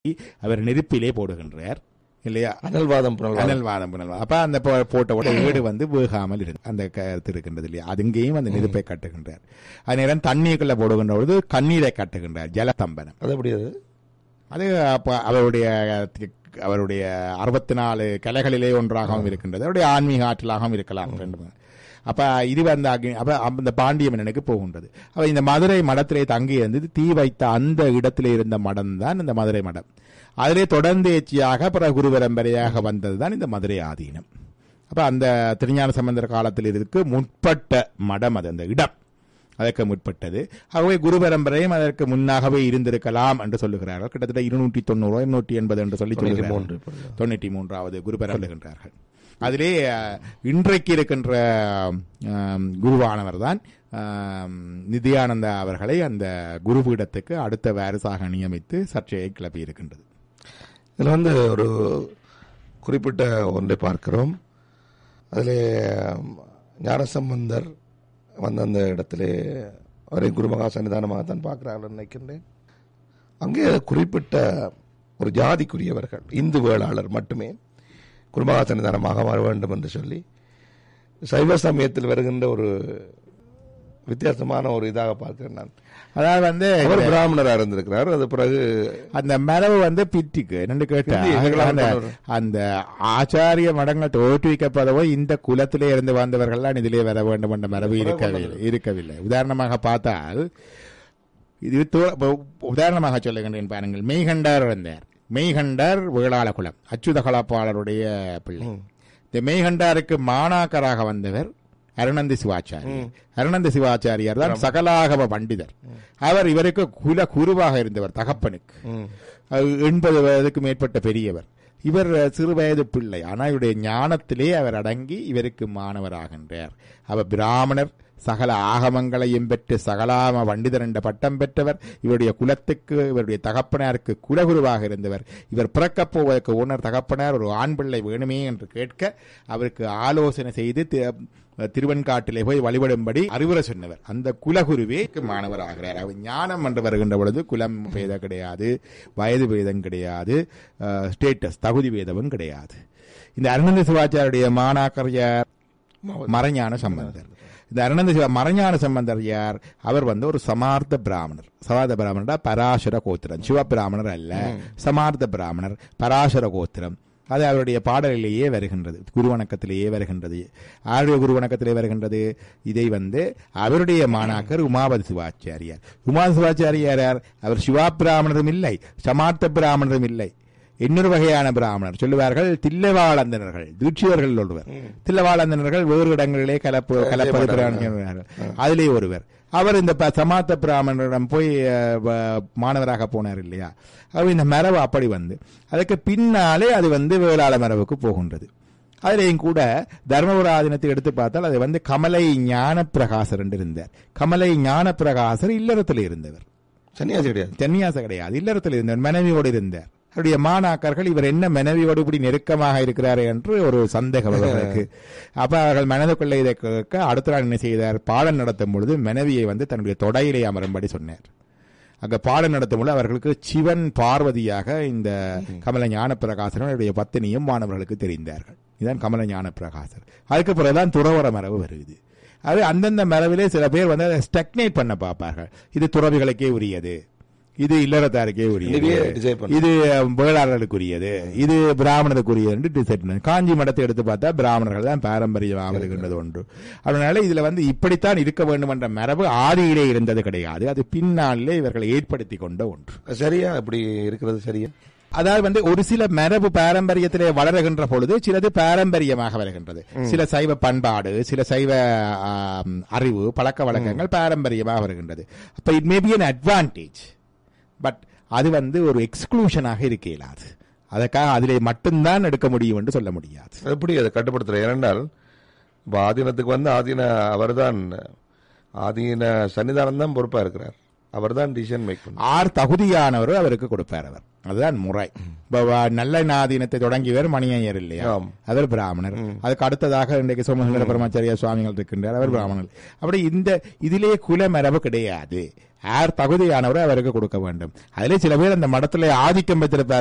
அவர் நெருப்பிலே போடுகின்றார் இல்லையா அனல்வாதம் புனல்வாதம் அனல்வாதம் புனல்வாதம் அப்ப அந்த போ- போட்ட உடனே வீடு வந்து வேகாமல் இருக்கு அந்த கருத்து இருக்கின்றது இல்லையா அது இங்கேயும் அந்த நெருப்பை கட்டுகின்றார் அது நேரம் தண்ணீருக்குள்ள போடுகின்ற பொழுது கண்ணீரை கட்டுகின்றார் ஜலத்தம்பனம் அது எப்படி அது அது அப்ப அவருடைய அவருடைய அறுபத்தி நாலு கலைகளிலே ஒன்றாகவும் இருக்கின்றது அவருடைய ஆன்மீக ஆற்றலாகவும் இருக்கலாம் ரெண்டு மூணு. அப்ப இது வந்து அக்னி- அப்ப அந்த பாண்டிய மன்னனுக்கு போகின்றது அப்ப இந்த மதுரை மடத்திலே தங்கி இருந்தது தீ வைத்த அந்த இடத்திலே இருந்த மடம் தான் இந்த மதுரை மடம் அதிலே தொடர்ந்தேச்சியாக பிறகு குருபரம்பரையாக வந்ததுதான் இந்த மதுரை ஆதீனம் அப்ப அந்த திருஞான சம்பந்தர் காலத்தில் இருக்கு முற்பட்ட மடம் அது அந்த இடம் அதற்கு முற்பட்டது ஆகவே குரு பரம்பரையும் அதற்கு முன்னாகவே இருந்திருக்கலாம் என்று சொல்லுகிறார்கள் கிட்டத்தட்ட இருநூற்றி தொண்ணூறு இருநூற்றி எண்பது என்று சொல்லி தொண்ணூற்றி சொல்லுகிறார்கள் மூன்று இப்பொழுது. தொண்ணூற்றி மூன்றாவது குரு பரம்பரைகின்றார்கள் அதிலே அஹ், இன்றைக்கு இருக்கின்ற ஆம், குருவானவர் தான் ஆம், நித்யானந்தா அவர்களை அந்த குருபீடத்துக்கு அடுத்த வாரிசாக நியமித்து சர்ச்சையை கிளப்பி இருக்கின்றது இதில் வந்து ஒரு குறிப்பிட்ட ஒன்றை பார்க்கிறோம் அதில் ஞானசம்பந்தர் வந்த அந்த இடத்திலே அவரை குருமகா சன்னிதானமாக தான் பார்க்கிறார்கள் நினைக்கின்றேன் அங்கே குறிப்பிட்ட ஒரு ஜாதிக்குரியவர்கள் இந்து வேளாளர் மட்டுமே குருமகா சன்னிதானமாக வர வேண்டும் என்று சொல்லி சைவ சமயத்தில் வருகின்ற ஒரு வித்தியாசமான ஒரு இதாக பார்க்கிறேன் நான் அதாவது வந்து அவர் பிராமணராக இருந்திருக்கிறார் அது பிறகு அந்த மரபு வந்து பிட்டிக்கு என்னன்னு கேட்டா பிட்டி, எங்கெல்லாம் அந்த கொண்டு அந்த ஆச்சாரிய மடங்கள் தோற்றுவிக்கப்படவோ இந்த குலத்திலே இருந்து வந்தவர்கள்லாம் இதிலே வர வேண்டும் என்ற மரபு இருக்கவில்லை இருக்கவில்லை உதாரணமாக பார்த்தால் இது தோ- இப்ப உதாரணமாக சொல்லுகின்றேன் பாருங்கள் மெய்கண்டார் இருந்தார் மெய்கண்டார் வேளாள குலம் அச்சுத கலாப்பாளருடைய பிள்ளை இந்த மெய்கண்டாருக்கு மாணாக்கராக வந்தவர் அருணந்தி சிவாச்சாரியர் அருணந்தி சிவாச்சாரியார் தான் சகலாகம பண்டிதர் அவர் இவருக்கு குல குருவாக இருந்தவர் தகப்பனுக்கு அது எண்பது வயதுக்கு மேற்பட்ட பெரியவர் இவர் சிறு வயது பிள்ளை ஆனால் இவருடைய ஞானத்திலே அவர் அடங்கி இவருக்கு மாணவராகின்றார் அவர் பிராமணர் சகல ஆகமங்களையும் பெற்று சகலாம பண்டிதர் என்ற பட்டம் பெற்றவர் இவருடைய குலத்துக்கு இவருடைய தகப்பனாருக்கு குலகுருவாக இருந்தவர் இவர் பிறக்கப் போவதற்கு உணர் தகப்பனார் ஒரு ஆண் பிள்ளை வேணுமே என்று கேட்க அவருக்கு ஆலோசனை செய்து தி- திருவெண்காட்டிலே போய் வழிபடும்படி அறிவுரை சொன்னவர் அந்த குலகுருவே மாணவராகிறார் அவர் ஞானம் என்று வருகின்ற பொழுது குலம் பேதம் கிடையாது வயது பேதம் கிடையாது ஸ்டேட்டஸ் தகுதி பேதமும் கிடையாது இந்த அருணந்த சிவாச்சாரியுடைய மாணாக்கர் யார் மறைஞான சம்பந்தர் இந்த அருணந்த சிவா மறைஞான சம்பந்தர் யார் அவர் வந்து ஒரு சமார்த்த பிராமணர் சமார்த்த பிராமணர்டா பராசர கோத்திரம் சிவ பிராமணர் அல்ல சமார்த்த பிராமணர் பராசர கோத்திரம் அது அவருடைய பாடலிலேயே வருகின்றது குருவணக்கத்திலேயே வருகின்றது ஆருடைய குருவணக்கத்திலே வருகின்றது இதை வந்து அவருடைய மாணாக்கர் உமாபதி சிவாச்சாரியார் உமாபதி சிவாச்சாரியார் யார் அவர் சிவா பிராமணரும் இல்லை சமார்த்த பிராமணரும் இல்லை இன்னொரு வகையான பிராமணர் சொல்லுவார்கள் தில்லவாளந்தனர்கள் தீட்சியர்கள் ஒருவர் தில்லவாளந்தனர்கள் வேறு இடங்களிலே கலப்பு கலப்பது பிராமணர்கள் அதிலே ஒருவர் அவர் இந்த ப- சமாத்த பிராமணரிடம் போய் அஹ், வ- மாணவராக போனார் இல்லையா அவர் இந்த மரபு அப்படி வந்து அதுக்கு பின்னாலே அது வந்து வேளாள மரபுக்கு போகின்றது அதிலேயும் கூட தர்மபுராதீனத்தை எடுத்து பார்த்தால் அது வந்து கமலை ஞான பிரகாசர் என்று இருந்தார் கமலை ஞான பிரகாசர் இல்லறத்தில் இருந்தவர் சன்னியாசி கிடையாது சன்னியாச கிடையாது இல்லறத்தில் இருந்தவர் மனைவியோடு இருந்தார் அவருடைய மாணாக்கர்கள் இவர் என்ன மனைவியோடு இப்படி நெருக்கமாக இருக்கிறார் என்று ஒரு சந்தேகம் அவர்களுக்கு அப்ப அவர்கள் மனதுக்குள்ள இதை கேட்க அடுத்த நாள் என்ன செய்தார் பாடம் நடத்தும் பொழுது மனைவியை வந்து தன்னுடைய தொடையிலே அமரும்படி சொன்னார் அங்க பாடம் நடத்தும் பொழுது அவர்களுக்கு சிவன் பார்வதியாக இந்த கமல ஞான பிரகாசன் அவருடைய பத்தினியும் மாணவர்களுக்கு தெரிந்தார்கள் இதுதான் கமல ஞான பிரகாசர் அதுக்கு பிறகுதான் துறவர மரபு வருது அது அந்தந்த மரபிலே சில பேர் வந்து அதை ஸ்டக்னேட் பண்ண பார்ப்பார்கள் இது துறவிகளுக்கே உரியது இது இல்லறத்தாருக்கே உரியது இதுவே decide பண்ணு. இது வேளாளர்களுக்குரியது இது பிராமணருக்குரியது என்று டிசைட் பண்ணு காஞ்சி மடத்தை எடுத்து பார்த்தா பிராமணர்கள் தான் பாரம்பரியமாக இருக்கின்றது ஒன்று அதனால இதுல வந்து இப்படித்தான் இருக்க வேண்டும் என்ற மரபு ஆதியிலே இருந்தது கிடையாது அது பின்னாலே இவர்கள் ஏற்படுத்தி கொண்ட ஒன்று சரியா இப்படி இருக்கிறது சரியா அதாவது வந்து ஒரு சில மரபு பாரம்பரியத்திலே வளருகின்ற பொழுது சிலது பாரம்பரியமாக வருகின்றது சில சைவ பண்பாடு சில சைவ ஆம், அறிவு பழக்க வழக்கங்கள் பாரம்பரியமாக வருகின்றது அப்ப it may be an advantage but அது வந்து ஒரு எக்ஸ்க்ளூஷனாக இருக்க இயலாது அதற்காக அதிலே மட்டும்தான் எடுக்க முடியும் என்று சொல்ல முடியாது எப்படி அதை கட்டுப்படுத்துற ஏனென்றால் இப்போ ஆதீனத்துக்கு வந்து ஆதீன அவர்தான் ஆதீன சன்னிதானம் தான் பொறுப்பா இருக்கிறார் அவர்தான் டிசிஷன் மேக் பண்ணும் ஆர் தகுதியானவர் அவருக்கு கொடுப்பார் அவர் அதுதான் முறை இப்ப வ- நல்ல நாதீனத்தை தொடங்கியவர் மணியையர் இல்லையா ஆம். அவர் பிராமணர் அதுக்கு அடுத்ததாக இன்றைக்கு சோமசுந்தர பரமாச்சாரியா சுவாமிகள் இருக்கின்றார் அவர் பிராமணர் அப்படி இந்த இதிலே குல மரபு கிடையாது யார் தகுதியானவரை அவருக்கு கொடுக்க வேண்டும் அதிலே சில பேர் அந்த மடத்திலே ஆதிக்கம் பெற்றிருப்பார்